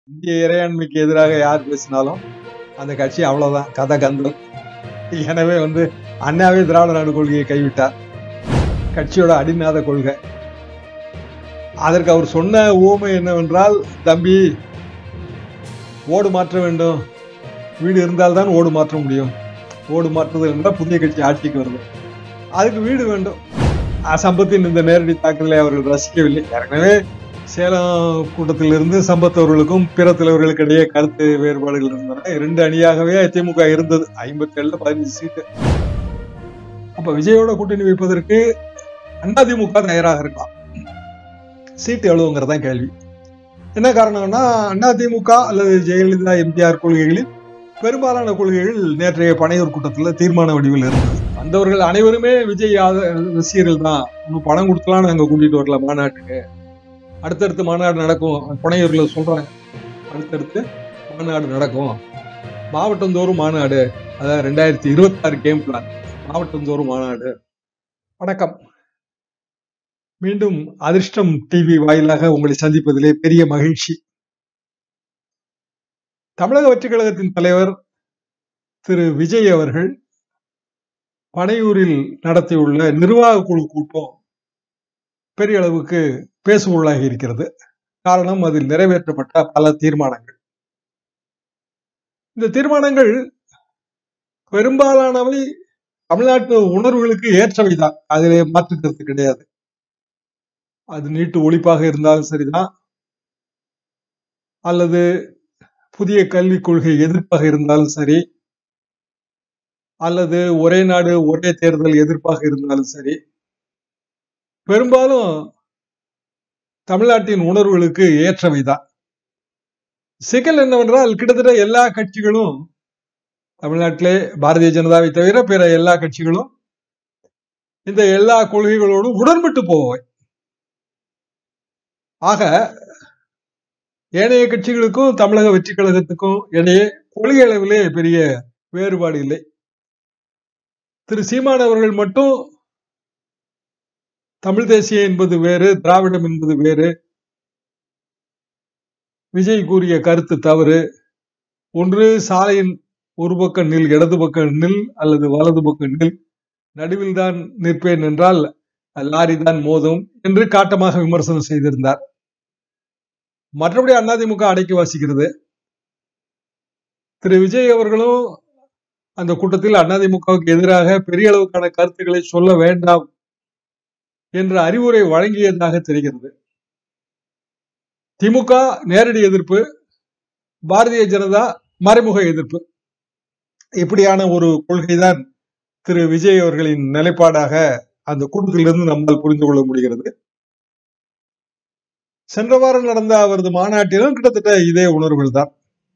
இந்திய இறையாண்மைக்கு எதிராக யார் பேசினாலும் அந்த கட்சி அவ்வளவுதான் கதை கந்தல் எனவே வந்து அண்ணாவே திராவிட நாடு கொள்கையை கைவிட்டார் கட்சியோட அடிநாத கொள்கை அதற்கு அவர் சொன்ன ஊமை என்னவென்றால் தம்பி ஓடு மாற்ற வேண்டும் வீடு இருந்தால்தான் ஓடு மாற்ற முடியும் ஓடு மாற்றுதல் என்றால் புதிய கட்சி ஆட்சிக்கு வருது அதுக்கு வீடு வேண்டும் அஹ் சம்பத்தின் இந்த நேரடி தாக்குதலை அவர்கள் ரசிக்கவில்லை ஏற்கனவே சேலம் கூட்டத்திலிருந்து சம்பத் அவர்களுக்கும் பிற தலைவர்களுக்கு இடையே கருத்து வேறுபாடுகள் இருந்தன இரண்டு அணியாகவே அதிமுக இருந்தது ஐம்பத்தி ஏழுல பதினஞ்சு சீட்டு அப்ப விஜயோட கூட்டணி வைப்பதற்கு அதிமுக தயாராக இருக்கலாம் சீட்டு எவ்வளவுங்கிறதா கேள்வி என்ன காரணம்னா அதிமுக அல்லது ஜெயலலிதா எம்ஜிஆர் கொள்கைகளில் பெரும்பாலான கொள்கைகள் நேற்றைய பனையூர் கூட்டத்தில் தீர்மான வடிவில் இருந்தது வந்தவர்கள் அனைவருமே விஜய் ஆத- ரசிகர்கள் தான் இன்னும் பணம் கொடுத்தலாம் நாங்க கூட்டிட்டு வரல மாநாட்டுக்கு அடுத்தடுத்து மாநாடு நடக்கும் புனையூர்ல சொல்றாங்க அடுத்தடுத்து மாநாடு நடக்கும் மாவட்டந்தோறும் மாநாடு அதாவது ரெண்டாயிரத்தி இருபத்தி ஆறு கேம் பிளான் மாவட்டந்தோறும் மாநாடு வணக்கம் மீண்டும் அதிர்ஷ்டம் டிவி வாயிலாக உங்களை சந்திப்பதிலே பெரிய மகிழ்ச்சி தமிழக வெற்றிக் கழகத்தின் தலைவர் திரு விஜய் அவர்கள் பனையூரில் நடத்தியுள்ள நிர்வாக குழு கூட்டம் பெரிய அளவுக்கு பேசுபொருளாகி இருக்கிறது காரணம் அதில் நிறைவேற்றப்பட்ட பல தீர்மானங்கள் இந்த தீர்மானங்கள் பெரும்பாலானவை தமிழ்நாட்டு உணர்வுகளுக்கு ஏற்றவைதான் அதிலே மாற்று கருத்து கிடையாது அது நீட்டு ஒழிப்பாக இருந்தாலும் சரிதான் அல்லது புதிய கல்விக் கொள்கை எதிர்ப்பாக இருந்தாலும் சரி அல்லது ஒரே நாடு ஒரே தேர்தல் எதிர்ப்பாக இருந்தாலும் சரி பெரும்பாலும் தமிழ்நாட்டின் உணர்வுகளுக்கு ஏற்றவைதான் சிக்கல் என்னவென்றால் கிட்டத்தட்ட எல்லா கட்சிகளும் தமிழ்நாட்டிலே பாரதிய ஜனதாவை தவிர பிற எல்லா கட்சிகளும் இந்த எல்லா கொள்கைகளோடும் உடன்பட்டு போவை ஆக ஏனைய கட்சிகளுக்கும் தமிழக வெற்றி கழகத்துக்கும் இடையே கொள்கை அளவிலே பெரிய வேறுபாடு இல்லை திரு சீமான் அவர்கள் மட்டும் தமிழ் தேசியம் என்பது வேறு திராவிடம் என்பது வேறு விஜய் கூறிய கருத்து தவறு ஒன்று சாலையின் ஒரு பக்கம் நில் இடது பக்கம் நில் அல்லது வலது பக்கம் நில் நடுவில் தான் நிற்பேன் என்றால் லாரி தான் மோதும் என்று காட்டமாக விமர்சனம் செய்திருந்தார் மற்றபடி அதிமுக அடக்கி வாசிக்கிறது திரு விஜய் அவர்களும் அந்த கூட்டத்தில் அதிமுகவுக்கு எதிராக பெரிய அளவுக்கான கருத்துக்களை சொல்ல வேண்டாம் என்ற அறிவுரை வழங்கியதாக தெரிகிறது திமுக நேரடி எதிர்ப்பு பாரதிய ஜனதா மறைமுக எதிர்ப்பு இப்படியான ஒரு கொள்கைதான் திரு விஜய் அவர்களின் நிலைப்பாடாக அந்த கூட்டத்திலிருந்து நம்மால் புரிந்து கொள்ள முடிகிறது சென்ற வாரம் நடந்த அவரது மாநாட்டிலும் கிட்டத்தட்ட இதே உணர்வுகள் தான்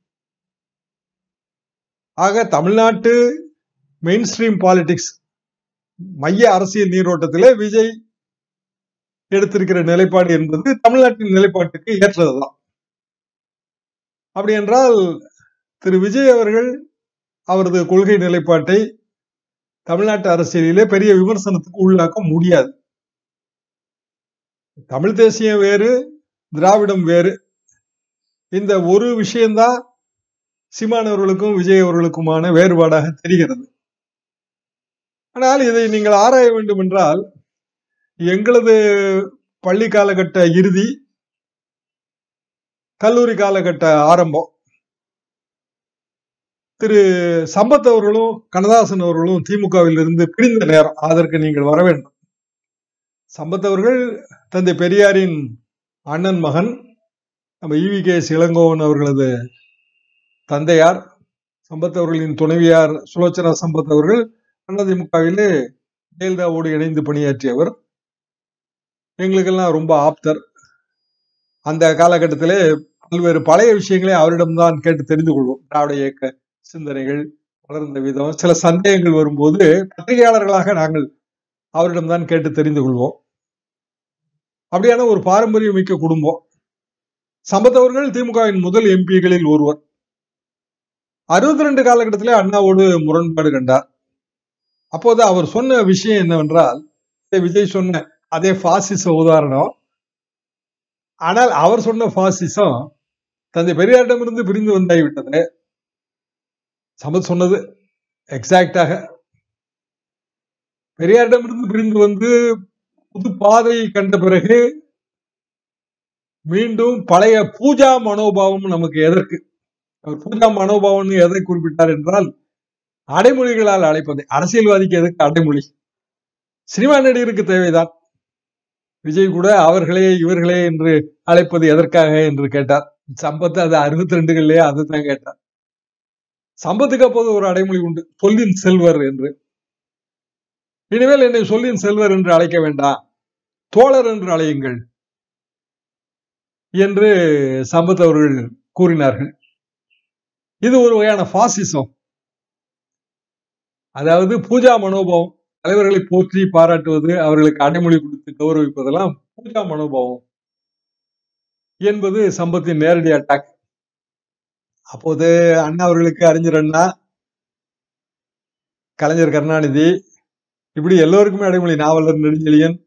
ஆக தமிழ்நாட்டு மெயின் ஸ்ட்ரீம் பாலிடிக்ஸ் மைய அரசியல் நீரோட்டத்திலே விஜய் எடுத்திருக்கிற நிலைப்பாடு என்பது தமிழ்நாட்டின் நிலைப்பாட்டுக்கு ஏற்றதுதான் அப்படி என்றால் திரு விஜய் அவர்கள் அவரது கொள்கை நிலைப்பாட்டை தமிழ்நாட்டு அரசியலிலே பெரிய விமர்சனத்துக்கு உள்ளாக்க முடியாது தமிழ் தேசியம் வேறு திராவிடம் வேறு இந்த ஒரு விஷயம்தான் சீமான் அவர்களுக்கும் விஜய் அவர்களுக்குமான வேறுபாடாக தெரிகிறது ஆனால் இதை நீங்கள் ஆராய வேண்டும் என்றால் எங்களது பள்ளி காலகட்ட இறுதி கல்லூரி காலகட்ட ஆரம்பம் திரு சம்பத் அவர்களும் கண்ணதாசன் அவர்களும் திமுகவில் இருந்து பிரிந்த நேரம் அதற்கு நீங்கள் வர வேண்டும் சம்பத் அவர்கள் தந்தை பெரியாரின் அண்ணன் மகன் நம்ம ஈவி கே இளங்கோவன் அவர்களது தந்தையார் சம்பத் அவர்களின் துணைவியார் சுலோச்சனா சம்பத் அவர்கள் அதிமுகவிலே ஜெயலலிதாவோடு இணைந்து பணியாற்றியவர் எங்களுக்கெல்லாம் ரொம்ப ஆப்தர் அந்த காலகட்டத்திலே பல்வேறு பழைய விஷயங்களை அவரிடம்தான் கேட்டு தெரிந்து கொள்வோம் திராவிட இயக்க சிந்தனைகள் வளர்ந்த விதம் சில சந்தேகங்கள் வரும்போது பத்திரிகையாளர்களாக நாங்கள் அவரிடம்தான் கேட்டு தெரிந்து கொள்வோம் அப்படியான ஒரு பாரம்பரியம் மிக்க குடும்பம் சம்பத் அவர்கள் திமுகவின் முதல் எம்பிகளில் ஒருவர் அறுபத்தி ரெண்டு காலகட்டத்திலே அண்ணாவோடு முரண்பாடு கண்டார் அப்போது அவர் சொன்ன விஷயம் என்னவென்றால் விஜய் சொன்ன அதே பாசிச உதாரணம் ஆனால் அவர் சொன்ன பாசிசம் தந்தை பெரியாரிடமிருந்து பிரிந்து வந்தாகிவிட்டது சம்பத் சொன்னது எக்ஸாக்டாக பெரியாரிடமிருந்து பிரிந்து வந்து புது பாதை கண்ட பிறகு மீண்டும் பழைய பூஜா மனோபாவம் நமக்கு எதற்கு அவர் பூஜா மனோபாவம் எதை குறிப்பிட்டார் என்றால் அடைமொழிகளால் அழைப்பது அரசியல்வாதிக்கு எதற்கு அடைமொழி சினிமா நடிகருக்கு தேவைதான் விஜய் கூட அவர்களே இவர்களே என்று அழைப்பது எதற்காக என்று கேட்டார் சம்பத் அது அறுபத்தி ரெண்டுகள்லயே அதுதான் கேட்டார் சம்பத்துக்கு அப்போது ஒரு அடைமொழி உண்டு சொல்லின் செல்வர் என்று இனிமேல் என்னை சொல்லின் செல்வர் என்று அழைக்க வேண்டாம் தோழர் என்று அழையுங்கள் என்று சம்பத் அவர்கள் கூறினார்கள் இது ஒரு வகையான பாசிசம் அதாவது பூஜா மனோபாவம் தலைவர்களை போற்றி பாராட்டுவது அவர்களுக்கு அடைமொழி கொடுத்து கௌரவிப்பதெல்லாம் பூஜா மனோபாவம் என்பது சம்பத்தின் நேரடி அட்டாக் அப்போது அண்ணா அவர்களுக்கு அறிஞர் அண்ணா கலைஞர் கருணாநிதி இப்படி எல்லோருக்குமே அடைமொழி நாவலர் நெடுஞ்செழியன்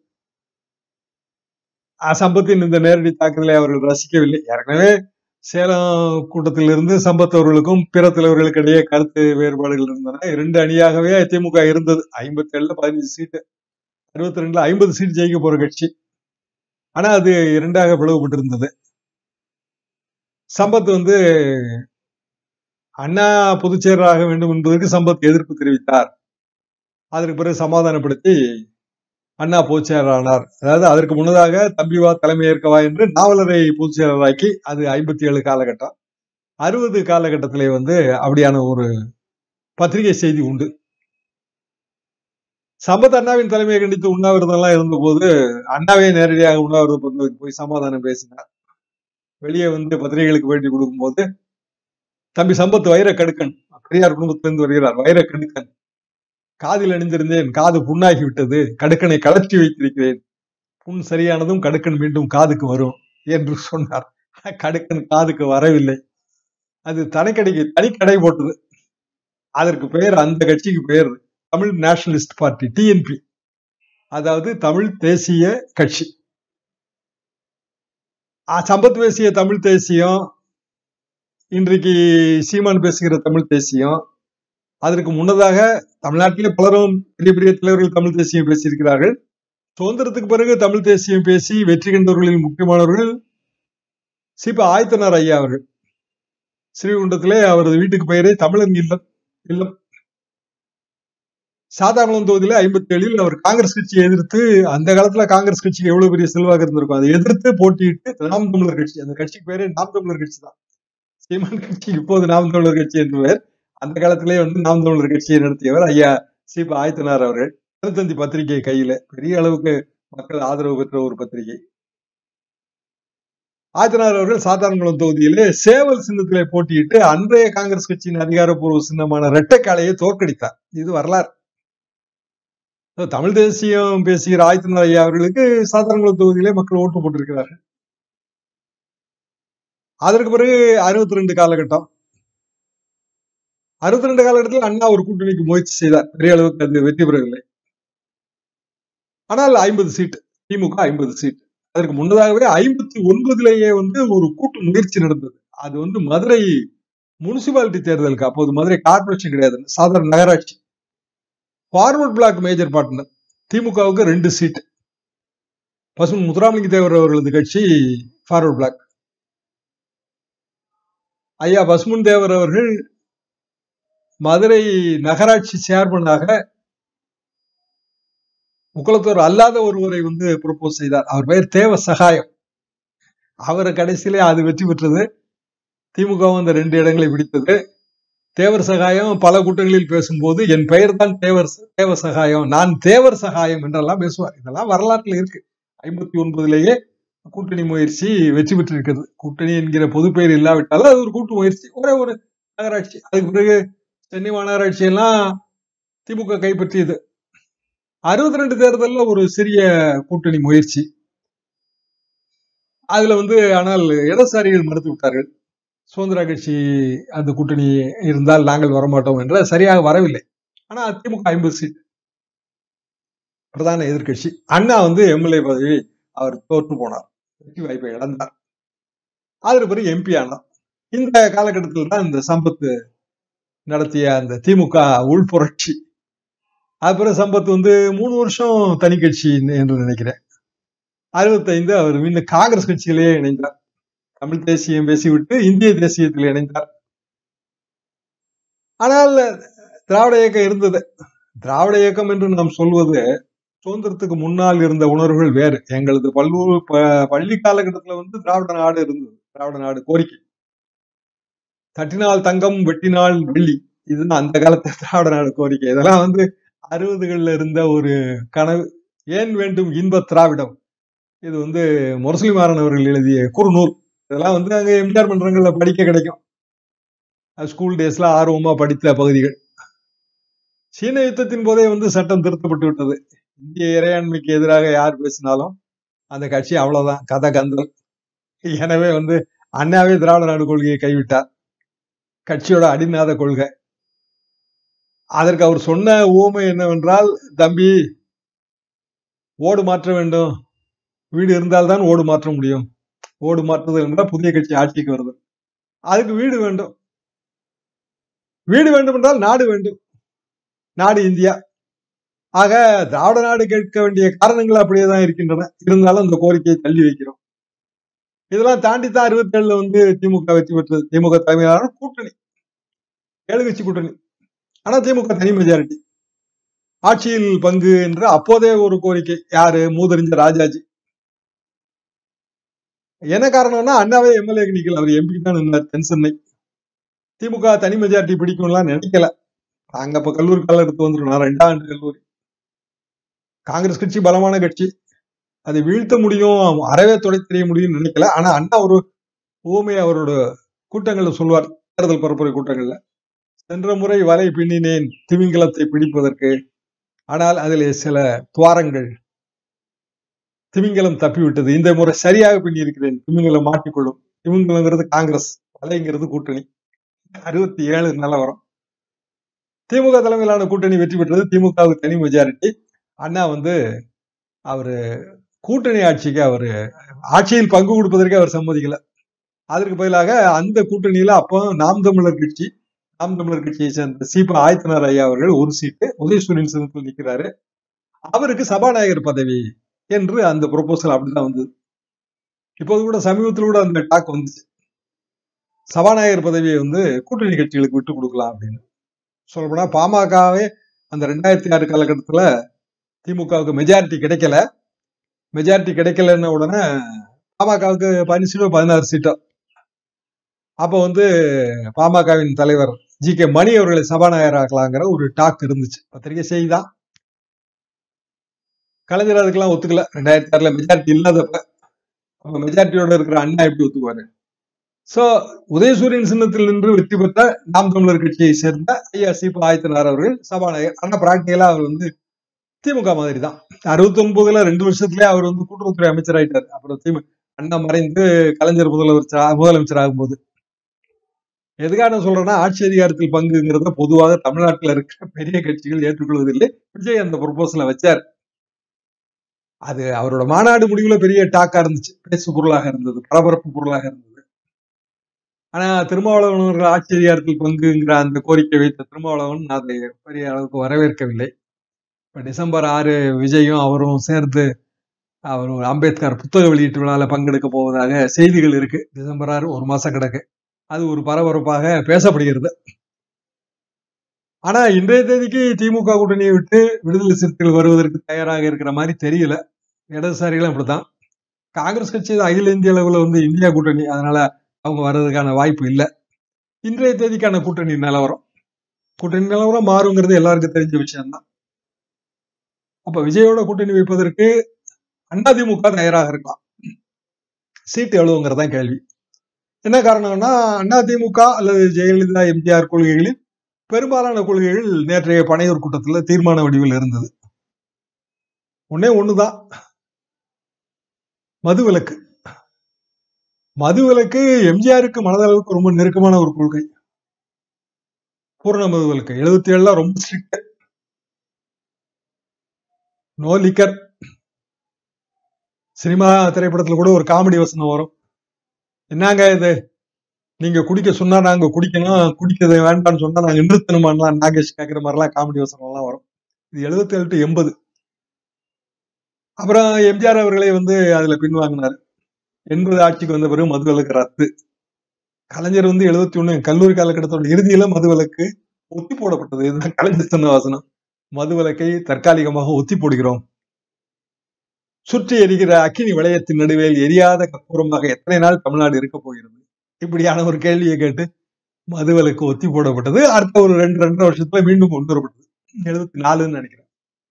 சம்பத்தின் இந்த நேரடி தாக்குதலை அவர்கள் ரசிக்கவில்லை ஏற்கனவே சேலம் கூட்டத்திலிருந்து சம்பத் அவர்களுக்கும் பிற தலைவர்களுக்கு இடையே கருத்து வேறுபாடுகள் இருந்தன இரண்டு அணியாகவே அதிமுக இருந்தது ஐம்பத்தி ஏழுல பதினஞ்சு சீட்டு அறுபத்தி ரெண்டுல ஐம்பது சீட் ஜெயிக்க போற கட்சி ஆனா அது இரண்டாக பிளவுபட்டிருந்தது சம்பத் வந்து அண்ணா பொதுச்செயலராக வேண்டும் என்பதற்கு சம்பத் எதிர்ப்பு தெரிவித்தார் அதற்கு பிறகு சமாதானப்படுத்தி அண்ணா பொதுச்செயலரானார் அதாவது அதற்கு முன்னதாக தம்பிவா தலைமை ஏற்கவா என்று நாவலரை பொதுச்செயலராக்கி அது ஐம்பத்தி ஏழு காலகட்டம் அறுபது காலகட்டத்திலே வந்து அப்படியான ஒரு பத்திரிகை செய்தி உண்டு சம்பத் அண்ணாவின் தலைமையை கண்டித்து உண்ணாவிரதம் எல்லாம் இருந்தபோது அண்ணாவே நேரடியாக உண்ணாவிரதம் பந்ததுக்கு போய் சமாதானம் பேசினார் வெளியே வந்து பத்திரிகைகளுக்கு பேட்டி கொடுக்கும்போது தம்பி சம்பத் வைர கடுக்கன் பெரியார் குடும்பத்திலிருந்து வருகிறார் வைர கடுக்கன் காதில் அணிந்திருந்தேன் காது புண்ணாகி விட்டது கடுக்கனை கலற்றி வைத்திருக்கிறேன் புண் சரியானதும் கடுக்கன் மீண்டும் காதுக்கு வரும் என்று சொன்னார் கடுக்கன் காதுக்கு வரவில்லை அது தனிக்கடைக்கு தனிக்கடை போட்டது அதற்கு பெயர் அந்த கட்சிக்கு பெயர் தமிழ் நேஷனலிஸ்ட் பார்ட்டி டிஎன்பி அதாவது தமிழ் தேசிய கட்சி சம்பத் பேசிய தமிழ் தேசியம் இன்றைக்கு சீமான் பேசுகிற தமிழ் தேசியம் அதற்கு முன்னதாக தமிழ்நாட்டிலே பலரும் பெரிய பெரிய தலைவர்கள் தமிழ் தேசியம் பேசியிருக்கிறார்கள் சுதந்திரத்துக்கு பிறகு தமிழ் தேசியம் பேசி வெற்றி கண்டவர்களில் முக்கியமானவர்கள் சிப ஆயத்தனார் ஐயா அவர்கள் ஸ்ரீகுண்டத்திலே அவரது வீட்டுக்கு பெயரே தமிழன் இல்லம் இல்லம் சாதாரண தொகுதியில ஐம்பத்தி ஏழில் அவர் காங்கிரஸ் கட்சியை எதிர்த்து அந்த காலத்துல காங்கிரஸ் கட்சிக்கு எவ்வளவு பெரிய செல்வாக்கு இருந்திருக்கும் அதை எதிர்த்து போட்டியிட்டு நாம் தமிழர் கட்சி அந்த கட்சிக்கு பேரே நாம் தமிழர் கட்சி தான் சீமான் கட்சி இப்போது நாம் தமிழர் கட்சி என்று பெயர் அந்த காலத்திலே வந்து நாம் தமிழர் கட்சியை நடத்தியவர் ஐயா சிப ஆயத்தனார் அவர்கள் தினத்தந்தி பத்திரிகை கையில பெரிய அளவுக்கு மக்கள் ஆதரவு பெற்ற ஒரு பத்திரிகை ஆயத்தனார் அவர்கள் சாத்தான்குளம் தொகுதியிலே சேவல் சின்னத்திலே போட்டியிட்டு அன்றைய காங்கிரஸ் கட்சியின் அதிகாரப்பூர்வ சின்னமான இரட்டைக்காலையை தோற்கடித்தார் இது வரலாறு தமிழ் தேசியம் பேசுகிற ஆயத்தனார் ஐயா அவர்களுக்கு சாத்தான்குளம் தொகுதியிலே மக்கள் ஓட்டு போட்டிருக்கிறார்கள் அதற்கு பிறகு அறுபத்தி ரெண்டு காலகட்டம் அறுபத்தி ரெண்டு காலகட்டத்தில் அண்ணா ஒரு கூட்டணிக்கு முயற்சி செய்தார் பெரிய அளவுக்கு அது வெற்றி பெறவில்லை ஆனால் ஐம்பது சீட் திமுக ஐம்பது சீட் அதற்கு முன்னதாகவே ஐம்பத்தி ஒன்பதுலேயே வந்து ஒரு கூட்டு முயற்சி நடந்தது அது வந்து மதுரை முனிசிபாலிட்டி தேர்தலுக்கு அப்போது மதுரை கார்பரேஷன் கிடையாது சாதாரண நகராட்சி ஃபார்வர்ட் பிளாக் மேஜர் பார்ட்னர் திமுகவுக்கு ரெண்டு சீட் பசுமன் முத்துராமலிங்க தேவர் அவர்களது கட்சி ஃபார்வர்ட் பிளாக் ஐயா பசுமன் தேவர் அவர்கள் மதுரை நகராட்சி சேர்மனாக முக்குளத்தோர் அல்லாத ஒருவரை வந்து ப்ரொபோஸ் செய்தார் அவர் பெயர் தேவ சகாயம் அவரை கடைசியிலே அது வெற்றி பெற்றது திமுகவும் அந்த ரெண்டு இடங்களை பிடித்தது தேவர் சகாயம் பல கூட்டங்களில் பேசும்போது என் பெயர் தான் தேவர் தேவ சகாயம் நான் தேவர் சகாயம் என்றெல்லாம் பேசுவார் இதெல்லாம் வரலாற்றில் இருக்கு ஐம்பத்தி ஒன்பதுலேயே கூட்டணி முயற்சி வெற்றி பெற்றிருக்கிறது கூட்டணி என்கிற பொது பெயர் இல்லாவிட்டாலும் அது ஒரு கூட்டு முயற்சி ஒரே ஒரு நகராட்சி அதுக்கு பிறகு சென்னை மாநகராட்சி எல்லாம் திமுக கைப்பற்றியது அறுபத்தி ரெண்டு தேர்தலில் ஒரு சிறிய கூட்டணி முயற்சி அதுல வந்து ஆனால் இடதுசாரிகள் மறுத்து விட்டார்கள் சுதந்திர கட்சி அந்த கூட்டணி இருந்தால் நாங்கள் வரமாட்டோம் என்ற சரியாக வரவில்லை ஆனா திமுக ஐம்பது சீட் பிரதான எதிர்கட்சி அண்ணா வந்து எம்எல்ஏ பதவி அவர் தோற்று போனார் வெற்றி வாய்ப்பை இழந்தார் அதற்கு பிறகு எம்பி ஆனார் இந்த காலகட்டத்தில் தான் இந்த சம்பத்து நடத்திய அந்த திமுக உள்புரட்சி அப்புறம் சம்பத் வந்து மூணு வருஷம் தனி கட்சி என்று நினைக்கிறேன் அறுபத்தைந்து அவர் மீண்டும் காங்கிரஸ் கட்சியிலேயே இணைந்தார் தமிழ் தேசியம் பேசிவிட்டு இந்திய தேசியத்தில் இணைந்தார் ஆனால் திராவிட இயக்கம் இருந்தது திராவிட இயக்கம் என்று நாம் சொல்வது சுதந்திரத்துக்கு முன்னால் இருந்த உணர்வுகள் வேறு எங்களது பல்லூர் ப- பள்ளி காலகட்டத்துல வந்து திராவிட நாடு இருந்தது திராவிட நாடு கோரிக்கை தட்டினால் தங்கம் வெட்டினால் வெள்ளி இதுதான் அந்த காலத்து திராவிட நாடு கோரிக்கை இதெல்லாம் வந்து அறுபதுகள்ல இருந்த ஒரு கனவு ஏன் வேண்டும் இன்ப திராவிடம் இது வந்து முரசொலி மாறன் அவர்கள் எழுதிய குறுநூல் இதெல்லாம் வந்து அங்க எம்ஜிஆர் மன்றங்கள்ல படிக்க கிடைக்கும் அது ஸ்கூல் டேஸ்ல ஆர்வமா படித்த பகுதிகள் சீன யுத்தத்தின் போதே வந்து சட்டம் திருத்தப்பட்டு விட்டது இந்திய இறையாண்மைக்கு எதிராக யார் பேசினாலும் அந்த கட்சி அவ்வளவுதான் கதை கந்தல் எனவே வந்து அண்ணாவே திராவிட நாடு கொள்கையை கைவிட்டார் கட்சியோட அடிநாத கொள்கை அதற்கு அவர் சொன்ன ஊமை என்னவென்றால் தம்பி ஓடு மாற்ற வேண்டும் வீடு இருந்தால்தான் ஓடு மாற்ற முடியும் ஓடு மாற்றுதல் என்றால் புதிய கட்சி ஆட்சிக்கு வருது அதுக்கு வீடு வேண்டும் வீடு வேண்டும் என்றால் நாடு வேண்டும் நாடு இந்தியா ஆக திராவிட நாடு கேட்க வேண்டிய காரணங்கள் அப்படியே தான் இருக்கின்றன இருந்தாலும் அந்த கோரிக்கையை தள்ளி வைக்கிறோம் இதெல்லாம் தாண்டி தான் அறுபத்தி ஏழுல வந்து திமுக வெற்றி பெற்றது திமுக தலைமையிலான கூட்டணி ஏழு கட்சி கூட்டணி ஆனா திமுக தனி மெஜாரிட்டி ஆட்சியில் பங்கு என்று அப்போதே ஒரு கோரிக்கை யாரு மூதறிஞ்ச ராஜாஜி என்ன காரணம்னா அண்ணாவே எம்எல்ஏ நிக்கல அவர் எம்பி தான் நின்றார் தென் சென்னை திமுக தனி மெஜாரிட்டி பிடிக்கும்லாம் நினைக்கல அங்க இப்ப கல்லூரி கால எடுத்து வந்துடும் நான் ரெண்டாம் ஆண்டு கல்லூரி காங்கிரஸ் கட்சி பலமான கட்சி அதை வீழ்த்த முடியும் அறவே தொடை தெரிய முடியும்னு நினைக்கல ஆனா அண்ணா ஒரு ஊமை அவரோட கூட்டங்கள்ல சொல்வார் தேர்தல் பரப்புரை கூட்டங்கள்ல சென்ற முறை வலை பின்னினேன் திமிங்கலத்தை பிடிப்பதற்கு ஆனால் அதிலே சில துவாரங்கள் திமிங்கலம் தப்பிவிட்டது இந்த முறை சரியாக பின்னி இருக்கிறேன் திமிங்கலம் மாட்டிக்கொள்ளும் திமிங்கலங்கிறது காங்கிரஸ் வலைங்கிறது கூட்டணி அறுபத்தி ஏழு நிலவரம் திமுக தலைமையிலான கூட்டணி வெற்றி பெற்றது திமுகவுக்கு தனி மெஜாரிட்டி அண்ணா வந்து அவரு கூட்டணி ஆட்சிக்கு அவரு ஆட்சியில் பங்கு கொடுப்பதற்கு அவர் சம்மதிக்கல அதற்கு பதிலாக அந்த கூட்டணியில அப்போ நாம் தமிழர் கட்சி நாம் தமிழர் கட்சியை சேர்ந்த சீபா ஆயத்தனார் ஐயா அவர்கள் ஒரு சீட்டு உதயசூரியன் சின்னத்தில் நிற்கிறாரு அவருக்கு சபாநாயகர் பதவி என்று அந்த ப்ரொபோசல் அப்படிதான் வந்தது இப்போது கூட சமீபத்தில் கூட அந்த டாக் வந்துச்சு சபாநாயகர் பதவியை வந்து கூட்டணி கட்சிகளுக்கு விட்டு கொடுக்கலாம் அப்படின்னு சொல்லப்போனா பாமகவே அந்த ரெண்டாயிரத்தி ஆறு காலகட்டத்துல திமுகவுக்கு மெஜாரிட்டி கிடைக்கல மெஜாரிட்டி கிடைக்கலன்ன உடனே பாமகவுக்கு பதினஞ்சு சீட்டோ பதினாறு சீட்டோ அப்போ வந்து பாமகவின் தலைவர் ஜி கே மணி அவர்களை சபாநாயகர் ஆக்கலாங்கிற ஒரு டாக் இருந்துச்சு பத்திரிகை செய்தி தான் கலைஞர் அதுக்கெல்லாம் ஒத்துக்கல ரெண்டாயிரத்தி ஆறுல மெஜாரிட்டி இல்லாதப்ப அப்ப மெஜாரிட்டியோட இருக்கிற அண்ணா எப்படி ஒத்துக்குவாரு சோ உதயசூரியன் சின்னத்தில் நின்று வெற்றி பெற்ற நாம் தமிழர் கட்சியை சேர்ந்த ஐயா சீபா ஆயத்தனார் அவர்கள் சபாநாயகர் ஆனா பிராக்டிகலா அவர் வந்து திமுக மாதிரி தான் அறுபத்தி ஒன்பதுல ரெண்டு வருஷத்துலயே அவர் வந்து கூட்டுறவுத்துறை அமைச்சர் ஆயிட்டார் அப்புறம் திமுக அண்ணா மறைந்து கலைஞர் முதலமைச்சர் முதலமைச்சர் ஆகும்போது எதுக்காக நான் சொல்றேன்னா ஆட்சி அதிகாரத்தில் பங்குங்கிறத பொதுவாக தமிழ்நாட்டில் இருக்கிற பெரிய கட்சிகள் ஏற்றுக்கொள்வதில்லை விஜய் அந்த ப்ரொபோசலை வச்சார் அது அவரோட மாநாடு முடிவுல பெரிய டாக்கா இருந்துச்சு பேசு பொருளாக இருந்தது பரபரப்பு பொருளாக இருந்தது ஆனா திருமாவளவன் அவர்கள் ஆட்சி அதிகாரத்தில் பங்குங்கிற அந்த கோரிக்கை வைத்த திருமாவளவன் அதை பெரிய அளவுக்கு வரவேற்கவில்லை இப்ப டிசம்பர் ஆறு விஜயும் அவரும் சேர்ந்து அவர் ஒரு அம்பேத்கர் புத்தக வெளியீட்டு விழால பங்கெடுக்க போவதாக செய்திகள் இருக்கு டிசம்பர் ஆறு ஒரு மாசம் கிடக்கு அது ஒரு பரபரப்பாக பேசப்படுகிறது ஆனா இன்றைய தேதிக்கு திமுக கூட்டணியை விட்டு விடுதலை சிறுத்தைகள் வருவதற்கு தயாராக இருக்கிற மாதிரி தெரியல இடதுசாரிகளும் அப்படித்தான் காங்கிரஸ் கட்சி அகில இந்திய அளவுல வந்து இந்தியா கூட்டணி அதனால அவங்க வர்றதுக்கான வாய்ப்பு இல்லை இன்றைய தேதிக்கான கூட்டணி நிலவரம் கூட்டணி நிலவரம் மாறுங்கிறது எல்லாருக்கும் தெரிஞ்ச விஷயம்தான் அப்ப விஜயோட கூட்டணி வைப்பதற்கு அதிமுக தயாராக இருக்கலாம் சீட்டு எவ்வளவுங்கிறது தான் கேள்வி என்ன காரணம்னா அதிமுக அல்லது ஜெயலலிதா எம்ஜிஆர் கொள்கைகளில் பெரும்பாலான கொள்கைகள் நேற்றைய பனையூர் கூட்டத்தில் தீர்மான வடிவில் இருந்தது ஒன்னே ஒண்ணுதான் மதுவிலக்கு மதுவிலக்கு எம்ஜிஆருக்கு மனதளவுக்கு ரொம்ப நெருக்கமான ஒரு கொள்கை பூரண மதுவிலக்கு எழுபத்தி ஏழுல ரொம்ப ஸ்ட்ரிக்ட் நோ லிக்கர் சினிமா திரைப்படத்துல கூட ஒரு காமெடி வசனம் வரும் என்னங்க இது நீங்க குடிக்க சொன்னா நாங்க குடிக்கணும் குடிக்கிறது வேண்டாம்னு சொன்னா நாங்க நிறுத்தணுமான்லாம் நாகேஷ் கேட்கிற மாதிரிலாம் காமெடி வசனம் எல்லாம் வரும் இது எழுபத்தி ஏழு டு எண்பது அப்புறம் எம்ஜிஆர் அவர்களே வந்து அதுல பின்வாங்கினார் எண்பது ஆட்சிக்கு வந்த பிறகு மதுவிலக்கு ரத்து கலைஞர் வந்து எழுபத்தி ஒண்ணு கல்லூரி காலகட்டத்தோட இறுதியில மதுவிலக்கு ஒத்தி போடப்பட்டது இதுதான் கலைஞர் சொன்ன வாசனம் மதுவிலக்கை தற்காலிகமாக ஒத்தி போடுகிறோம் சுற்றி எரிகிற அக்கினி வளையத்தின் நடுவில் எரியாத கற்பூரமாக எத்தனை நாள் தமிழ்நாடு இருக்க போகிறது இப்படியான ஒரு கேள்வியை கேட்டு மதுவிலக்கு ஒத்தி போடப்பட்டது அடுத்த ஒரு ரெண்டு ரெண்டரை வருஷத்துல மீண்டும் கொண்டு வரப்பட்டது எழுபத்தி நாலுன்னு நினைக்கிறேன்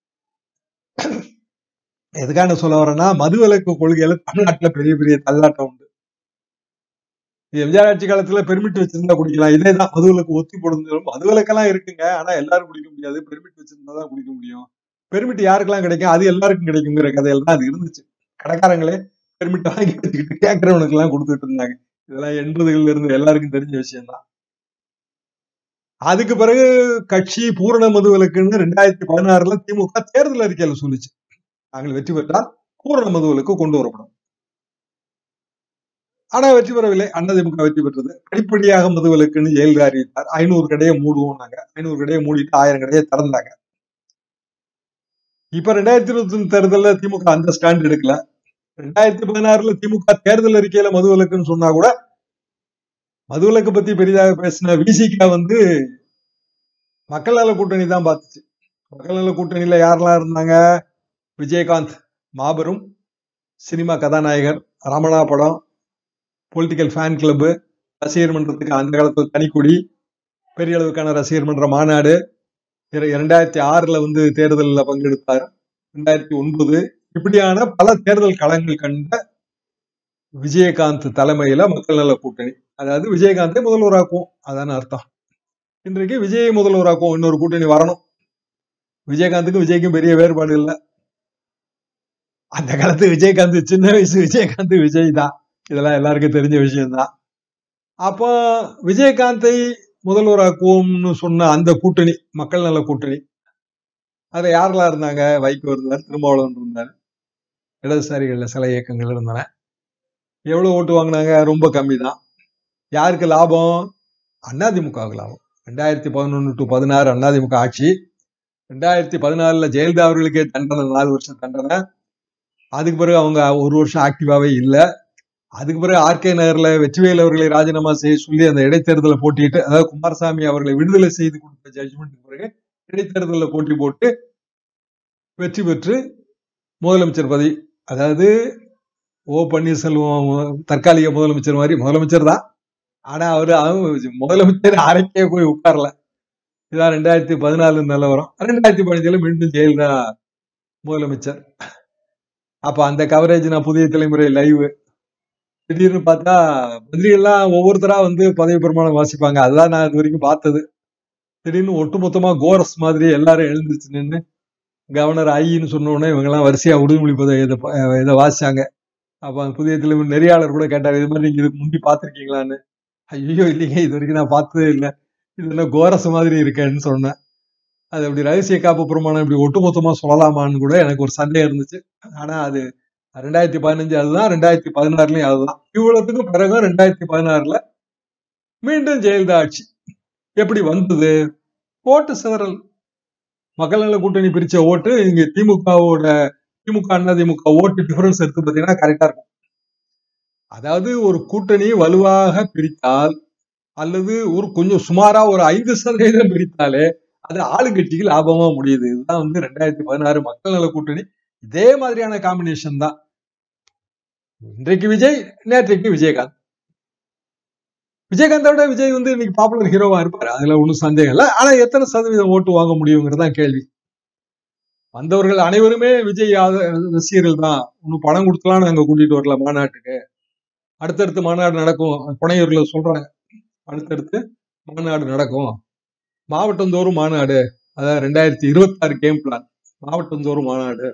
எதுக்காக சொல்ல வரேன்னா மதுவிலக்கு கொள்கையில தமிழ்நாட்டுல பெரிய பெரிய தள்ளாட்டம் உண்டு இது எம்ஜிஆர் ஆட்சி காலத்துல பெர்மிட் வச்சிருந்தா குடிக்கலாம் இதேதான் மதுவிலக்கு ஒத்தி போடுறது மதுவிலக்கெல்லாம் இருக்குங்க ஆனா எல்லாரும் குடிக்க முடியாது பெர்மிட் வச்சிருந்தா தான் குடிக்க முடியும் பெர்மிட் யாருக்கெல்லாம் கிடைக்கும் அது எல்லாருக்கும் கிடைக்குங்கிற கதையில தான் அது இருந்துச்சு கடைக்காரங்களே பெர்மிட் வாங்கி வச்சுக்கிட்டு கேட்கறவனுக்கு எல்லாம் கொடுத்துட்டு இருந்தாங்க இதெல்லாம் எண்பதுகள்ல இருந்து எல்லாருக்கும் தெரிஞ்ச விஷயம் தான் அதுக்கு பிறகு கட்சி பூரண மதுவிலக்குன்னு ரெண்டாயிரத்தி பதினாறுல திமுக தேர்தல் அறிக்கையில சொல்லிச்சு நாங்கள் வெற்றி பெற்றால் பூரண மதுவிலக்கு கொண்டு வரப்படும் ஆனா வெற்றி பெறவில்லை அதிமுக வெற்றி பெற்றது படிப்படியாக மதுவிலக்குன்னு ஜெயலலிதா அறிவித்தார் ஐநூறு கடையை மூடுவோம் நாங்க ஐநூறு கடையை மூடிட்டு ஆயிரம் கடையை திறந்தாங்க இப்ப ரெண்டாயிரத்தி இருபத்தி ஒண்ணு தேர்தல்ல திமுக அந்த ஸ்டாண்ட் எடுக்கல ரெண்டாயிரத்தி பதினாறுல திமுக தேர்தல் அறிக்கையில மதுவிலக்குன்னு சொன்னா கூட மதுவிலக்கு பத்தி பெரிதாக பேசின விசிகா வந்து மக்கள் நல கூட்டணி தான் பார்த்துச்சு மக்கள் நல கூட்டணியில யாரெல்லாம் இருந்தாங்க விஜயகாந்த் மாபெரும் சினிமா கதாநாயகர் ரமணா படம் பொலிட்டிக்கல் ஃபேன் கிளப்பு ரசிகர் மன்றத்துக்கு அந்த காலத்தில் தனிக்குடி பெரிய அளவுக்கான ரசிகர் மன்ற மாநாடு இர- இரண்டாயிரத்தி ஆறுல வந்து தேர்தலில் பங்கெடுத்தார் ரெண்டாயிரத்தி ஒன்பது இப்படியான பல தேர்தல் களங்கள் கண்ட விஜயகாந்த் தலைமையில மக்கள் நல கூட்டணி அதாவது விஜயகாந்தை முதல்வராக்குவோம் அதான அர்த்தம் இன்றைக்கு விஜயை முதல்வராக்குவோம் இன்னொரு கூட்டணி வரணும் விஜயகாந்துக்கும் விஜய்க்கும் பெரிய வேறுபாடு இல்லை அந்த காலத்து விஜயகாந்த் சின்ன வயசு விஜயகாந்த் விஜய் தான் இதெல்லாம் எல்லாருக்கும் தெரிஞ்ச விஷயம்தான் அப்போ விஜயகாந்தை முதல்வராக்குவோம்னு சொன்ன அந்த கூட்டணி மக்கள் நல கூட்டணி அதுல யாரெல்லாம் இருந்தாங்க வைகோ இருந்தார் திருமாவளவன் இருந்தார் இடதுசாரிகள்ல சில இயக்கங்கள் இருந்தன எவ்வளவு ஓட்டு வாங்கினாங்க ரொம்ப கம்மி தான் யாருக்கு லாபம் அதிமுகவுக்கு லாபம் ரெண்டாயிரத்தி பதினொன்னு டு பதினாறு அதிமுக ஆட்சி ரெண்டாயிரத்தி பதினாலுல ஜெயலலிதா அவர்களுக்கே தண்டனை நாலு வருஷம் தண்டனை அதுக்கு பிறகு அவங்க ஒரு வருஷம் ஆக்டிவாவே இல்லை அதுக்கு பிறகு ஆர்கே நகர்ல வெற்றிவேல் அவர்களை ராஜினாமா செய்ய சொல்லி அந்த இடைத்தேர்தலை போட்டிட்டு அதாவது குமாரசாமி அவர்களை விடுதலை செய்து கொடுத்த ஜட்ஜ்மெண்ட் பிறகு இடைத்தேர்தலில் போட்டி போட்டு வெற்றி பெற்று முதலமைச்சர் பதவி அதாவது ஓ பன்னீர்செல்வம் தற்காலிக முதலமைச்சர் மாதிரி முதலமைச்சர் தான் ஆனா அவரு அவங்க முதலமைச்சர் அறைக்கே போய் உட்காரல இதான் ரெண்டாயிரத்தி பதினாலு நிலவரம் ரெண்டாயிரத்தி பதினஞ்சுல மீண்டும் ஜெயலலிதா முதலமைச்சர் அப்ப அந்த கவரேஜ் நான் புதிய தலைமுறை லைவ் திடீர்னு பார்த்தா மந்திரிகள்லாம் ஒவ்வொருத்தரா வந்து பதவி பிரமாணம் வாசிப்பாங்க அதெல்லாம் நான் இது வரைக்கும் பார்த்தது திடீர்னு ஒட்டுமொத்தமா கோரஸ் மாதிரி எல்லாரும் எழுந்திருச்சு நின்று கவர்னர் ஐன்னு சொன்ன உடனே இவங்கெல்லாம் வரிசையா உறுதிமொழி பதவி இதை ப- இதை வாசிச்சாங்க அப்ப அந்த புதிய தலைவர் நெறியாளர் கூட கேட்டார் இது மாதிரி நீங்க இதுக்கு முந்தி பார்த்திருக்கீங்களான்னு ஐயோ இல்லைங்க இது வரைக்கும் நான் பார்த்ததே இல்லை இது என்ன கோரஸ் மாதிரி இருக்கேன்னு சொன்னேன் அது அப்படி ரகசிய காப்பு பிரமாணம் இப்படி ஒட்டுமொத்தமா சொல்லலாமான்னு கூட எனக்கு ஒரு சந்தேகம் இருந்துச்சு ஆனா அது ரெண்டாயிரத்தி பதினஞ்சு அதுதான் ரெண்டாயிரத்தி பதினாறுலயும் அதுதான் இவ்வளவுக்கும் பிறகு ரெண்டாயிரத்தி பதினாறுல மீண்டும் ஜெயலலிதா ஆட்சி எப்படி வந்தது ஓட்டு சிதறல் மக்கள் நல கூட்டணி பிரிச்ச ஓட்டு இங்க திமுகவோட திமுக அண்ணா திமுக ஓட்டு டிஃபரன்ஸ் எடுத்து பார்த்தீங்கன்னா கரெக்டா இருக்கும் அதாவது ஒரு கூட்டணி வலுவாக பிரித்தால் அல்லது ஒரு கொஞ்சம் சுமாரா ஒரு ஐந்து சதவீதம் பிரித்தாலே அது ஆளுங்கட்சிக்கு லாபமா முடியுது இதுதான் வந்து ரெண்டாயிரத்தி பதினாறு மக்கள் நல கூட்டணி இதே மாதிரியான காம்பினேஷன் தான் இன்றைக்கு விஜய் நேற்றைக்கு விஜயகாந்த் விஜயகாந்தோட விஜய் வந்து இன்னைக்கு பாப்புலர் ஹீரோவா இருப்பாரு அதுல ஒன்றும் சந்தேகம் இல்லை ஆனா எத்தனை சதவீதம் ஓட்டு வாங்க முடியுங்கிறது தான் கேள்வி வந்தவர்கள் அனைவருமே விஜய் ஆத- ரசிகர்கள் தான் ஒன்னும் பணம் கொடுத்தலாம் நாங்க கூட்டிட்டு வரல மாநாட்டுக்கு அடுத்தடுத்து மாநாடு நடக்கும் புனையூர்ல சொல்றாங்க அடுத்தடுத்து மாநாடு நடக்கும் மாவட்டந்தோறும் மாநாடு அதாவது ரெண்டாயிரத்தி இருபத்தி ஆறு கேம் பிளான் மாவட்டந்தோறும் மாநாடு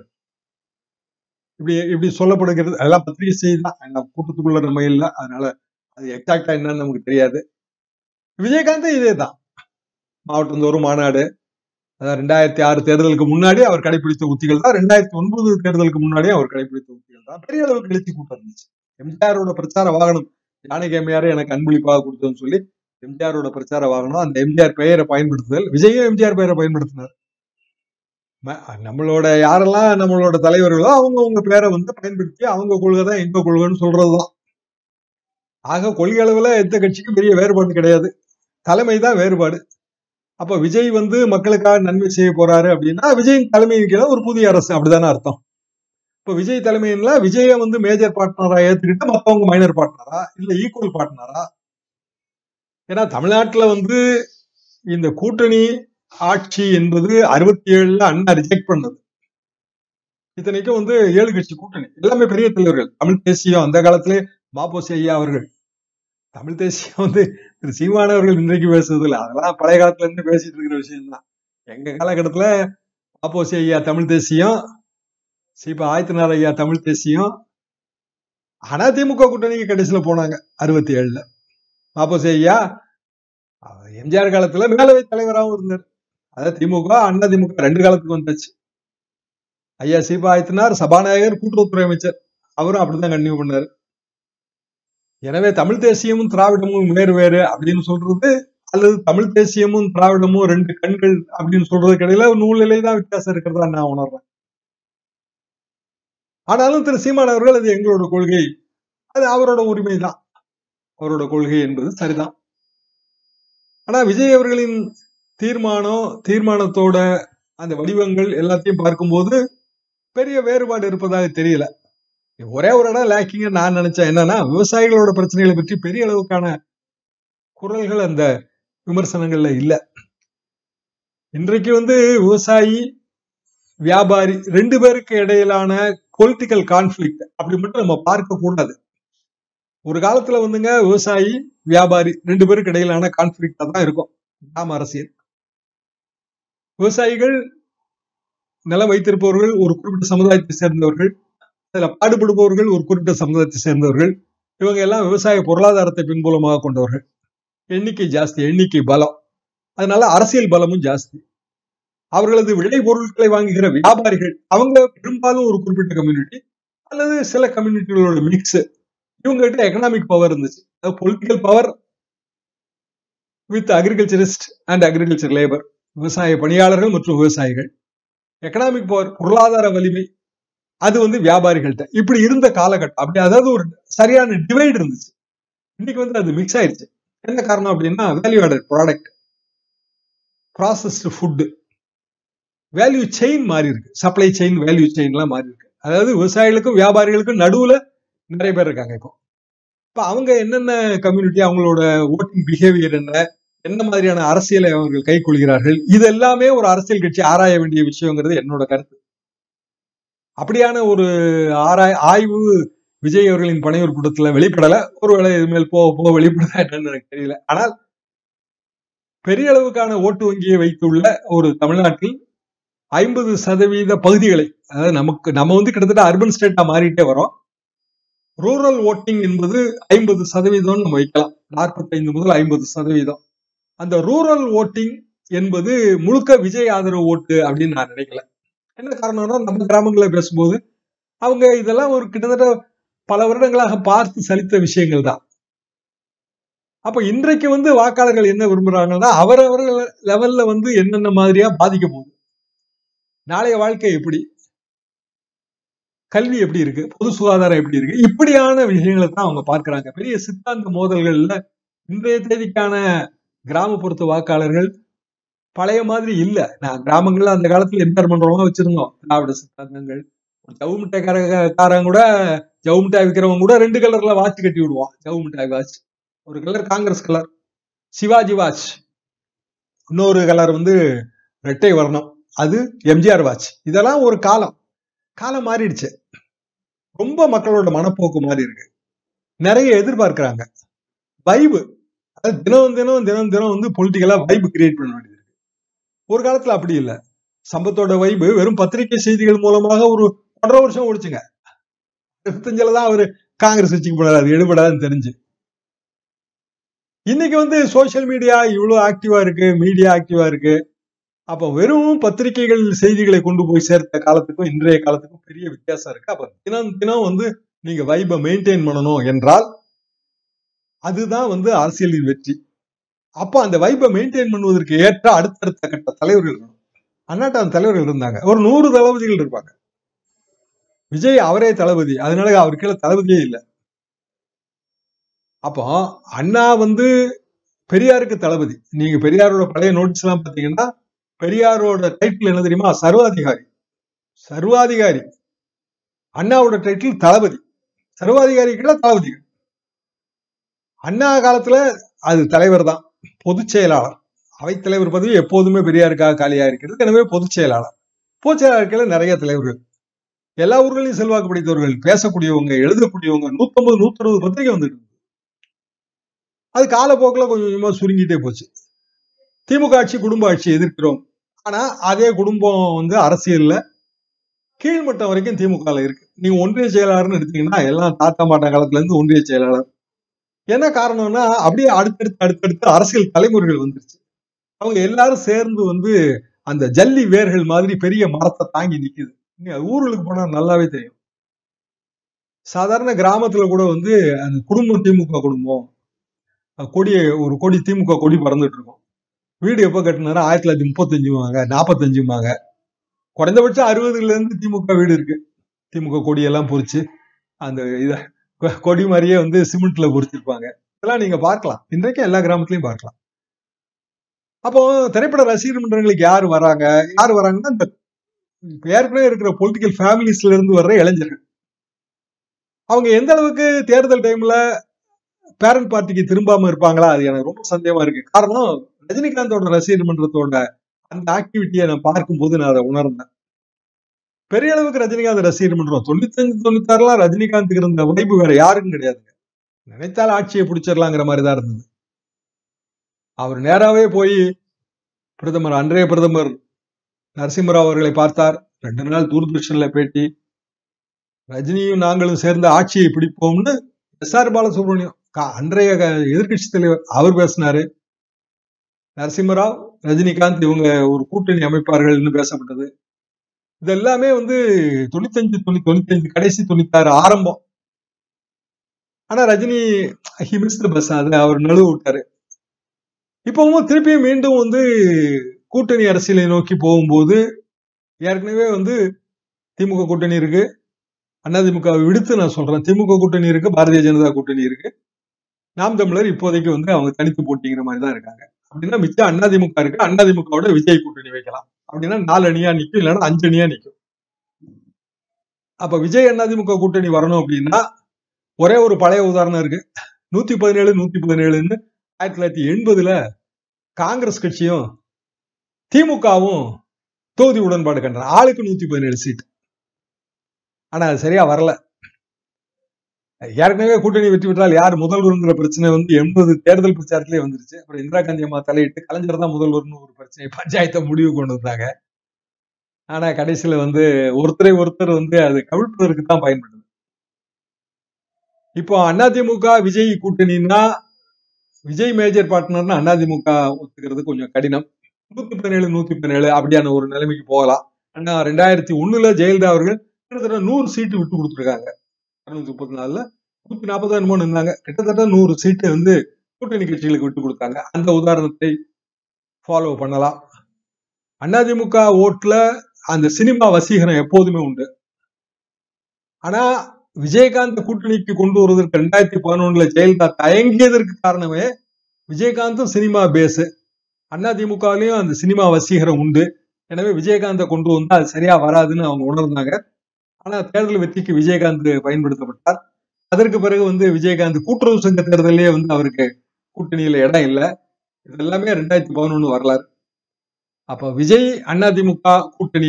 இப்படி இப்படி சொல்லப்படுகிறது அதெல்லாம் பத்திரிகை செய்தி தான் அந்த கூட்டத்துக்குள்ள நம்ம இல்லை அதனால அது எக்ஸாக்டா என்னன்னு நமக்கு தெரியாது விஜயகாந்த் இதே தான் மாவட்டந்தோறும் மாநாடு அதாவது ரெண்டாயிரத்தி ஆறு தேர்தலுக்கு முன்னாடி அவர் கடைபிடித்த உத்திகள் தான் ரெண்டாயிரத்தி ஒன்பது தேர்தலுக்கு முன்னாடி அவர் கடைபிடித்த உத்திகள் தான் பெரிய அளவுக்கு எழுச்சி கூட்டம் இருந்துச்சு எம்ஜிஆரோட பிரச்சார வாகனம் ஜானகி அம்மையாரே எனக்கு அன்பளிப்பாக கொடுத்ததுன்னு சொல்லி எம்ஜிஆரோட பிரச்சார வாகனம் அந்த எம்ஜிஆர் பெயரை பயன்படுத்துதல் விஜயும் எம்ஜிஆர் பெயரை பயன்படுத்தினார் ம- நம்மளோட யாரெல்லாம் நம்மளோட தலைவர்களோ அவங்க அவங்க பேரை வந்து பயன்படுத்தி அவங்க கொள்கை தான் எங்க கொள்கைன்னு சொல்றதுதான் ஆக கொள்கை அளவுல எந்த கட்சிக்கும் பெரிய வேறுபாடு கிடையாது தலைமை தான் வேறுபாடு அப்ப விஜய் வந்து மக்களுக்காக நன்மை செய்ய போறாரு அப்படின்னா விஜயின் தலைமையின் கீழே ஒரு புதிய அரசு அப்படிதானே அர்த்தம் இப்ப விஜய் தலைமையில விஜய வந்து மேஜர் பார்ட்னரா ஏத்துக்கிட்டு மத்தவங்க மைனர் பார்ட்னரா இல்ல ஈக்குவல் பார்ட்னரா ஏன்னா தமிழ்நாட்டுல வந்து இந்த கூட்டணி ஆட்சி என்பது அறுபத்தி ஏழுல அண்ணா ரிஜெக்ட் பண்ணது இத்தனைக்கும் வந்து ஏழு கட்சி கூட்டணி எல்லாமே பெரிய தலைவர்கள் தமிழ் தேசியம் அந்த காலத்திலே மாப்போசி ஐயா அவர்கள் தமிழ் தேசியம் வந்து திரு சீமானவர்கள் இன்றைக்கு பேசுறது இல்ல அதெல்லாம் பழைய காலத்துல இருந்து பேசிட்டு இருக்கிற விஷயம் தான் எங்க காலகட்டத்துல மாப்போசி ஐயா தமிழ் தேசியம் சீபா ஆயத்தினார் ஐயா தமிழ் தேசியம் அதிமுக கூட்டணிக்கு கடைசியில போனாங்க அறுபத்தி ஏழுல மாப்போசி ஐயா அவர் எம்ஜிஆர் காலத்துல மேலவை தலைவராகவும் இருந்தார் அதாவது திமுக அண்ணா திமுக ரெண்டு காலத்துக்கு வந்தாச்சு ஐயா சீபா ஆயத்தினார் சபாநாயகர் கூட்டுறவுத்துறை அமைச்சர் அவரும் அப்படிதான் கண்டினியூ பண்ணாரு எனவே தமிழ் தேசியமும் திராவிடமும் வேறு வேறு அப்படின்னு சொல்றது அல்லது தமிழ் தேசியமும் திராவிடமும் ரெண்டு கண்கள் அப்படின்னு சொல்றதுக்கு இடையில ஒரு நூல்நிலை தான் வித்தியாசம் இருக்கிறதா நான் உணர்றேன் ஆனாலும் திரு சீமான் அவர்கள் அது எங்களோட கொள்கை அது அவரோட உரிமை தான் அவரோட கொள்கை என்பது சரிதான் ஆனா விஜய் அவர்களின் தீர்மானம் தீர்மானத்தோட அந்த வடிவங்கள் எல்லாத்தையும் பார்க்கும்போது பெரிய வேறுபாடு இருப்பதாக தெரியல ஒரே ஒரு இடம் லேக்கிங்க நான் நினைச்சேன் என்னன்னா விவசாயிகளோட பிரச்சனைகளை பற்றி பெரிய அளவுக்கான குரல்கள் அந்த விமர்சனங்கள்ல இல்ல இன்றைக்கு வந்து விவசாயி வியாபாரி ரெண்டு பேருக்கு இடையிலான பொலிட்டிக்கல் கான்ஃபிளிக்ட் அப்படி மட்டும் நம்ம பார்க்க கூடாது ஒரு காலத்துல வந்துங்க விவசாயி வியாபாரி ரெண்டு பேருக்கு இடையிலான கான்ஃபிளிக்டா தான் இருக்கும் நாம அரசியல் விவசாயிகள் நிலம் வைத்திருப்பவர்கள் ஒரு குறிப்பிட்ட சமுதாயத்தை சேர்ந்தவர்கள் அதுல பாடுபடுபவர்கள் ஒரு குறிப்பிட்ட சமுதாயத்தை சேர்ந்தவர்கள் இவங்க எல்லாம் விவசாய பொருளாதாரத்தை பின்புலமாக கொண்டவர்கள் எண்ணிக்கை ஜாஸ்தி எண்ணிக்கை பலம் அதனால அரசியல் பலமும் ஜாஸ்தி அவர்களது விளை பொருட்களை வாங்குகிற வியாபாரிகள் அவங்க பெரும்பாலும் ஒரு குறிப்பிட்ட கம்யூனிட்டி அல்லது சில கம்யூனிட்டிகளோட மிக்ஸ் இவங்க கிட்ட எக்கனாமிக் பவர் இருந்துச்சு political power with agriculturist and agriculture labour விவசாய பணியாளர்கள் மற்றும் விவசாயிகள் எக்கனாமிக் பவர் பொருளாதார வலிமை அது வந்து வியாபாரிகள்ட்ட இப்படி இருந்த காலகட்டம் அப்படி அதாவது ஒரு சரியான டிவைட் இருந்துச்சு இன்னைக்கு வந்து அது மிக்ஸ் ஆயிருச்சு என்ன காரணம் அப்படின்னா value added product processed food value chain மாறி இருக்கு சப்ளை செயின் வேல்யூ செயின்லாம் மாறி இருக்கு அதாவது விவசாயிகளுக்கும் வியாபாரிகளுக்கும் நடுவுல நிறைய பேர் இருக்காங்க இப்போ இப்ப அவங்க என்னென்ன கம்யூனிட்டி அவங்களோட ஓட்டிங் பிஹேவியர் என்ன என்ன மாதிரியான அரசியலை அவர்கள் கைக்கொள்கிறார்கள் இது எல்லாமே ஒரு அரசியல் கட்சி ஆராய வேண்டிய விஷயங்கிறது என்னோட கருத்து அப்படியான ஒரு ஆராய் ஆய்வு விஜய் அவர்களின் பனையூர் கூட்டத்துல வெளிப்படல ஒருவேளை இது மேல் போக போக வெளிப்படுதா என்னன்னு எனக்கு தெரியல ஆனால் பெரிய அளவுக்கான ஓட்டு வங்கியை வைத்துள்ள ஒரு தமிழ்நாட்டில் ஐம்பது சதவீத பகுதிகளை அதாவது நமக்கு நம்ம வந்து கிட்டத்தட்ட அர்பன் ஸ்டேட்டா மாறிட்டே வரோம் ரூரல் ஓட்டிங் என்பது ஐம்பது சதவீதம் நம்ம வைக்கலாம் நாற்பத்தைந்து முதல் ஐம்பது சதவீதம் அந்த ரூரல் ஓட்டிங் என்பது முழுக்க விஜய் ஆதரவு ஓட்டு அப்படின்னு நான் நினைக்கல என்ன காரணம்னா நம்ம கிராமங்களில் பேசும்போது அவங்க இதெல்லாம் ஒரு கிட்டத்தட்ட பல வருடங்களாக பார்த்து சலித்த விஷயங்கள் தான் அப்ப இன்றைக்கு வந்து வாக்காளர்கள் என்ன விரும்புறாங்கன்னா அவரவர்கள் லெவல்ல வந்து என்னென்ன மாதிரியா பாதிக்க போகுது நாளைய வாழ்க்கை எப்படி கல்வி எப்படி இருக்கு பொது சுகாதாரம் எப்படி இருக்கு இப்படியான விஷயங்களை தான் அவங்க பார்க்கறாங்க பெரிய சித்தாந்த மோதல்கள்ல இன்றைய தேதிக்கான கிராமப்புறத்து வாக்காளர்கள் பழைய மாதிரி இல்ல நான் கிராமங்கள்ல அந்த காலத்துல எம்ஆர் மன்றமா வச்சிருந்தோம் திராவிட சித்தாந்தங்கள் ஜவு மிட்டாய்க்காரங்க கூட ஜவு மிட்டாய் விற்கிறவங்க கூட ரெண்டு கலர்ல வாட்ச் கட்டி விடுவான் ஜவு மிட்டாய் வாட்ச் ஒரு colour Congress colour Sivaji watch இன்னொரு கலர் வந்து ரெட்டை வர்ணம் அது எம்ஜிஆர் வாட்ச் இதெல்லாம் ஒரு காலம் காலம் மாறிடுச்சு ரொம்ப மக்களோட மனப்போக்கு மாறி இருக்கு நிறைய எதிர்பார்க்கிறாங்க வைபு அதாவது தினம் தினம் தினம் தினம் வந்து பொலிட்டிக்கலா வைபு கிரியேட் பண்ண வேண்டியது இருக்கு ஒரு காலத்துல அப்படி இல்லை சம்பத்தோட வைபு வெறும் பத்திரிகை செய்திகள் மூலமாக ஒரு ஒன்றரை வருஷம் ஓடிச்சுங்க இருபத்தஞ்சுல தான் அவரு காங்கிரஸ் வச்சுக்க போனாரு அது எடுபடாதுன்னு தெரிஞ்சு இன்னைக்கு வந்து சோசியல் மீடியா இவ்வளவு ஆக்டிவா இருக்கு மீடியா ஆக்டிவா இருக்கு அப்ப வெறும் பத்திரிகைகள் செய்திகளை கொண்டு போய் சேர்த்த காலத்துக்கும் இன்றைய காலத்துக்கும் பெரிய வித்தியாசம் இருக்கு அப்ப தினம் தினம் வந்து நீங்க வைபை மெயின்டைன் பண்ணணும் என்றால் அதுதான் வந்து அரசியலின் வெற்றி அப்போ அந்த வைப்பை மெயின்டைன் பண்ணுவதற்கு ஏற்ற அடுத்தடுத்த கட்ட தலைவர்கள் இருக்கணும் அண்ணாட்ட அந்த தலைவர்கள் இருந்தாங்க ஒரு நூறு தளபதிகள் இருப்பாங்க விஜய் அவரே தளபதி அதனால அவர் கீழே தளபதியே இல்லை அப்போ அண்ணா வந்து பெரியாருக்கு தளபதி நீங்க பெரியாரோட பழைய நோட்டீஸ் எல்லாம் பாத்தீங்கன்னா பெரியாரோட டைட்டில் என்ன தெரியுமா சர்வாதிகாரி சர்வாதிகாரி அண்ணாவோட டைட்டில் தளபதி சர்வாதிகாரிகள தளபதிகள் அண்ணா காலத்துல அது தலைவர் தான் பொதுச் செயலாளர் அவைத்தலைவர் பதவி எப்போதுமே பெரியாருக்காக காலியா இருக்கிறது எனவே பொதுச் செயலாளர் பொதுச் செயலாளர்கள் நிறைய தலைவர்கள் எல்லா ஊர்களையும் செல்வாக்கு படைத்தவர்கள் பேசக்கூடியவங்க எழுதக்கூடியவங்க நூத்தம்பது நூத்தி அறுபது பத்திரிகை வந்துட்டு இருக்கு. அது காலப்போக்கில் கொஞ்சம் கொஞ்சமா சுருங்கிட்டே போச்சு திமுக ஆட்சி குடும்ப ஆட்சி எதிர்க்கிறோம் ஆனா அதே குடும்பம் வந்து அரசியல்ல கீழ்மட்டம் வரைக்கும் திமுக இருக்கு நீங்க ஒன்றிய செயலாளர்னு எடுத்தீங்கன்னா எல்லாம் தாத்தா மாட்டா காலத்துல இருந்து ஒன்றிய செயலாளர் என்ன காரணம்னா அப்படியே அடுத்தடுத்து அடுத்தடுத்து அரசியல் தலைமுறைகள் வந்துருச்சு அவங்க எல்லாரும் சேர்ந்து வந்து அந்த ஜல்லி வேர்கள் மாதிரி பெரிய மரத்தை தாங்கி நிக்குது நீங்க ஊர்களுக்கு போனா நல்லாவே தெரியும் சாதாரண கிராமத்துல கூட வந்து அந்த குடும்பம் திமுக குடும்பம் அஹ் கொடியை ஒரு கொடி திமுக கொடி பறந்துட்டு இருக்கும் வீடு எப்ப கட்டினாரா ஆயிரத்தி தொள்ளாயிரத்தி முப்பத்தஞ்சுமாங்க நாற்பத்தஞ்சுமாங்க குறைந்தபட்சம் அறுபதுல இருந்து திமுக வீடு இருக்கு திமுக கொடியெல்லாம் பொறிச்சு அந்த இத கொ- கொடி மாதிரியே வந்து சிமெண்ட்ல பொறிச்சிருப்பாங்க இதெல்லாம் நீங்க பார்க்கலாம் இன்றைக்கு எல்லா கிராமத்துலயும் பார்க்கலாம் அப்போ திரைப்பட ரசிகர் மன்றங்களுக்கு யார் வராங்க யார் வராங்கன்னா இந்த ஏற்கனவே இருக்கிற பொலிட்டிக்கல் ஃபேமிலிஸ்ல இருந்து வர்ற இளைஞர்கள் அவங்க எந்த அளவுக்கு தேர்தல் டைம்ல பேரண்ட் பார்ட்டிக்கு திரும்பாம இருப்பாங்களா அது எனக்கு ரொம்ப சந்தேகமா இருக்கு காரணம் ரஜினிகாந்தோட ரசிகர் மன்றத்தோட அந்த ஆக்டிவிட்டியை நான் பார்க்கும்போது நான் அதை உணர்ந்தேன் பெரிய அளவுக்கு ரஜினிகாந்த் ரசிகர் மன்றம் தொண்ணூத்தஞ்சு தொண்ணூத்தாறுலாம் ரஜினிகாந்துக்கு இருந்த வைப்பு வேற யாருக்கும் கிடையாதுங்க நினைத்தால் ஆட்சியை பிடிச்சிடலாங்கிற மாதிரி தான் இருந்தது அவர் நேராவே போய் பிரதமர் அன்றைய பிரதமர் நரசிம்மராவ் அவர்களை பார்த்தார் ரெண்டு நாள் தூர்தர்ஷன்ல பேட்டி ரஜினியும் நாங்களும் சேர்ந்து ஆட்சியை பிடிப்போம்னு எஸ் ஆர் பாலசுப்ரமணியம் கா- அன்றைய எதிர்கட்சி தலைவர் அவர் பேசினாரு நரசிம்மராவ் ரஜினிகாந்த் இவங்க ஒரு கூட்டணி அமைப்பார்கள்னு பேசப்பட்டது இது எல்லாமே வந்து தொண்ணூத்தஞ்சு தொண்ணூத்தி தொண்ணூத்தஞ்சு கடைசி தொண்ணூத்தாறு ஆரம்பம் ஆனா Rajini he miss the bus அது அவர் நழுவு விட்டாரு இப்பவும் திருப்பியும் மீண்டும் வந்து கூட்டணி அரசியலை நோக்கி போகும்போது ஏற்கனவே வந்து திமுக கூட்டணி இருக்கு அதிமுக வை விடுத்து நான் சொல்றேன் திமுக கூட்டணி இருக்கு பாரதிய ஜனதா கூட்டணி இருக்கு நாம் தமிழர் இப்போதைக்கு வந்து அவங்க தனித்து போட்டிங்கிற மாதிரி தான் இருக்காங்க அப்படின்னா மிச்சம் அதிமுக இருக்கு அதிமுகவோட விஜய் கூட்டணி வைக்கலாம் அப்படின்னா நாலு அணியா நிக்கும் இல்லைன்னா அஞ்சு அணியா நிக்கும் அப்ப விஜய் அதிமுக கூட்டணி வரணும் அப்படின்னா ஒரே ஒரு பழைய உதாரணம் இருக்கு நூத்தி பதினேழு நூத்தி பதினேழுன்னு ஆயிரத்தி தொள்ளாயிரத்தி எண்பதுல காங்கிரஸ் கட்சியும் திமுகவும் தொகுதி உடன்பாடு கண்டாங்க ஆளுக்கு நூத்தி பதினேழு சீட் ஆனா அது சரியா வரல ஏற்கனவே கூட்டணி வெற்றி பெற்றால் யார் முதல்வருங்கிற பிரச்சனை வந்து எண்பது தேர்தல் பிரச்சாரத்திலே வந்துருச்சு அப்புறம் இந்திரா காந்தி அம்மா தலையிட்டு கலைஞர் தான் முதல்வர்னு ஒரு பிரச்சனை பஞ்சாயத்தை முடிவு கொண்டு வந்தாங்க ஆனா கடைசியில வந்து ஒருத்தரை ஒருத்தர் வந்து அது கவிழ்ப்பதற்கு தான் பயன்படுது இப்போ அதிமுக விஜய் கூட்டணின்னா விஜய் மேஜர் பார்ட்னர்னு அதிமுக ஒத்துக்கிறது கொஞ்சம் கடினம் நூத்தி பதினேழு நூத்தி பதினேழு அப்படியான ஒரு நிலைமைக்கு போகலாம் ஆனா ரெண்டாயிரத்தி ஒண்ணுல ஜெயலலிதா அவர்கள் கிட்டத்தட்ட நூறு சீட்டு விட்டு கொடுத்துருக்காங்க இருநூத்தி முப்பத்தி நாலுல நூத்தி நாற்பது என்னமோ இருந்தாங்க கிட்டத்தட்ட நூறு சீட்டு வந்து கூட்டணி கட்சிகளுக்கு விட்டு கொடுத்தாங்க அந்த உதாரணத்தை ஃபாலோ பண்ணலாம் அதிமுக ஓட்டுல அந்த சினிமா வசீகரம் எப்போதுமே உண்டு ஆனா விஜயகாந்த் கூட்டணிக்கு கொண்டு வருவதற்கு ரெண்டாயிரத்தி பதினொன்னுல ஜெயலலிதா தயங்கியதற்கு காரணமே விஜயகாந்தும் சினிமா பேஸ் அதிமுகவிலையும் அந்த சினிமா வசீகரம் உண்டு எனவே விஜயகாந்தை கொண்டு வந்தா அது சரியா வராதுன்னு அவங்க உணர்ந்தாங்க ஆனா தேர்தல் வெற்றிக்கு விஜயகாந்த் பயன்படுத்தப்பட்டார் அதற்கு பிறகு வந்து விஜயகாந்த் கூட்டுறவு சங்க தேர்தலே வந்து அவருக்கு கூட்டணியில இடம் இல்லை இது எல்லாமே ரெண்டாயிரத்தி பதினொன்னு வரலாறு அப்ப விஜய் அதிமுக கூட்டணி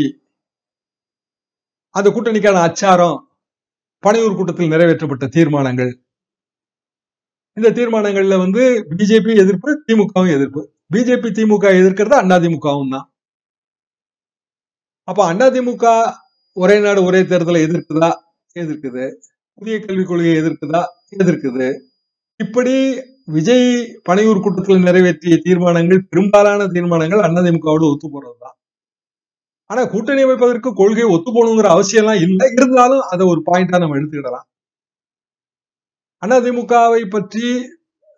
அந்த கூட்டணிக்கான அச்சாரம் பனையூர் கூட்டத்தில் நிறைவேற்றப்பட்ட தீர்மானங்கள் இந்த தீர்மானங்கள்ல வந்து பிஜேபி எதிர்ப்பு திமுகவும் எதிர்ப்பு பிஜேபி திமுக எதிர்க்கிறது அதிமுகவும் தான் அப்ப அதிமுக ஒரே நாடு ஒரே தேர்தலை எதிர்க்குதா எதிர்க்குது புதிய கல்விக் கொள்கையை எதிர்க்குதா எதிர்க்குது இப்படி விஜய் பனையூர் கூட்டத்தில் நிறைவேற்றிய தீர்மானங்கள் பெரும்பாலான தீர்மானங்கள் அதிமுகவோடு ஒத்து போறதுதான் ஆனா கூட்டணி அமைப்பதற்கு கொள்கை ஒத்து போகணுங்கிற அவசியம் எல்லாம் இல்லை இருந்தாலும் அதை ஒரு பாயிண்டா நம்ம எடுத்துக்கிடலாம் அதிமுகவை பற்றி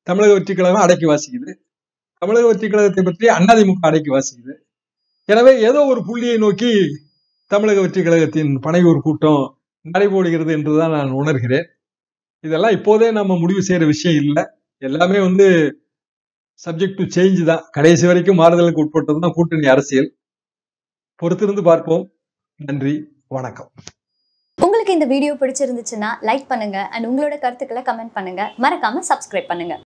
தமிழக வெற்றி கழகம் அடக்கி வாசிக்குது தமிழக வெற்றி கழகத்தை பற்றி அதிமுக அடக்கி வாசிக்குது எனவே ஏதோ ஒரு புள்ளியை நோக்கி தமிழக வெற்றி கழகத்தின் பனையூர் கூட்டம் நடைபோடுகிறது என்றுதான் நான் உணர்கிறேன் இதெல்லாம் இப்போதே நம்ம முடிவு செய்யற விஷயம் இல்லை எல்லாமே வந்து சப்ஜெக்ட் டு சேஞ்ச் தான் கடைசி வரைக்கும் மாறுதலுக்கு உட்பட்டது தான் கூட்டணி அரசியல் பொறுத்திருந்து பார்ப்போம் நன்றி வணக்கம் உங்களுக்கு இந்த வீடியோ பிடிச்சிருந்துச்சுன்னா லைக் பண்ணுங்க அண்ட் உங்களோட கருத்துக்களை கமெண்ட் பண்ணுங்க மறக்காம சப்ஸ்கிரைப் பண்ணுங்க